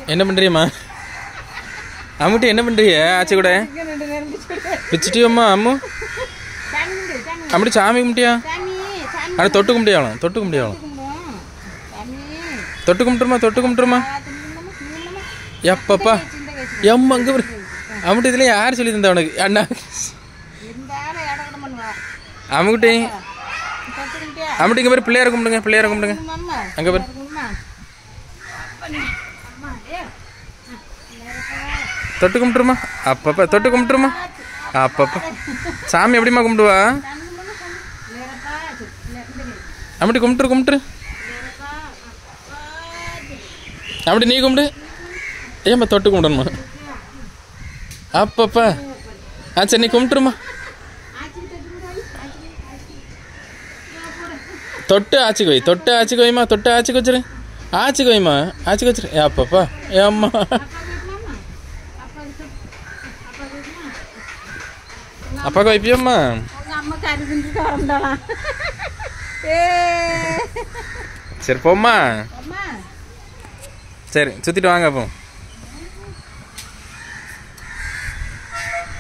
என்ன பண்ணுறியம்மா அம்முட்டி என்ன பண்ணுறிய ஆச்சி கூட இங்க ரெண்டு நேரம் பிடிச்சிக்கிட்டு. பிச்சுட்டியோம்மா அம்மு சாமி கும்பிடு, சாமி கும்பிடு. அம்முட்டி சாமி கும்பிட்டியா சாமி சாமி ஆனால் தொட்டு கும்பிட்டியாவலாம் தொட்டு கும்பிட்டியாவலாம் கும்பிடுவோம். சாமி தொட்டு கும்பிட்டுருமா தொட்டு கும்பிட்டுருமா பார்த்து நின்னோமா, நின்னோமா. எப்பப்பா சின்ன கேஸ். எம்மா அங்கே அம்முட்டி இதில் யார் சொல்லி தந்தா உனக்கு அண்ணா இருந்தாலும் ஏடகடம் பண்ணுவா. அம்முக்குட்டி கத்துக்கிட்டியா? அம்முட்டி இங்கே பாரு பிள்ளையார கும்பிடுங்க பிள்ளையார கும்பிடுங்க அம்மா, அங்கே பாரு அம்மா. அம்மா, ஏ. தொட்டு கும்பிட்டுருமா அப்பப்பா தொட்டு கும்பிட்டுருமா அப்பப்பா சாமி எப்படிம்மா கும்பிடுவா சாமி கும்பிடு, சாமி. நேரப்பா, சரி, நே- இந்த நே- அப்படி கும்பிட்டுரு கும்பிட்டுரு நேரப்பா, அப்பா, சரி. அப்படி நீ கும்பிடு ஏம்மா தொட்டு கும்பிடணுமா அப்பப்பா ஆ சரி நீ கும்பிட்டுருமா ஆச்சிக்கு தட்டு விடு, ஆச்சிக்கு, ஆச்சிக்கு. தொட்டு ஆச்சிக்கு வை தொட்டு ஆச்சிக்கு வைமா தொட்டு ஆச்சிக்கு வச்சிரு ஆச்சிக்கு வைமா ஆச்சிக்கு வச்சிரு ஏ அப்பப்பா ஏ அம்மா அப்பா கேட்கலாமா? அப்பா கிட்ட- அப்பா கேட்கலாமா? அப்பாவுக்கு வைப்பியம்மா உங்க அம்மா கறி தின்னுட்டு வரண்டாளாம். ஏ சரி போம்மா அம்மா சரி சுற்றிட்டு வாங்க அப்போ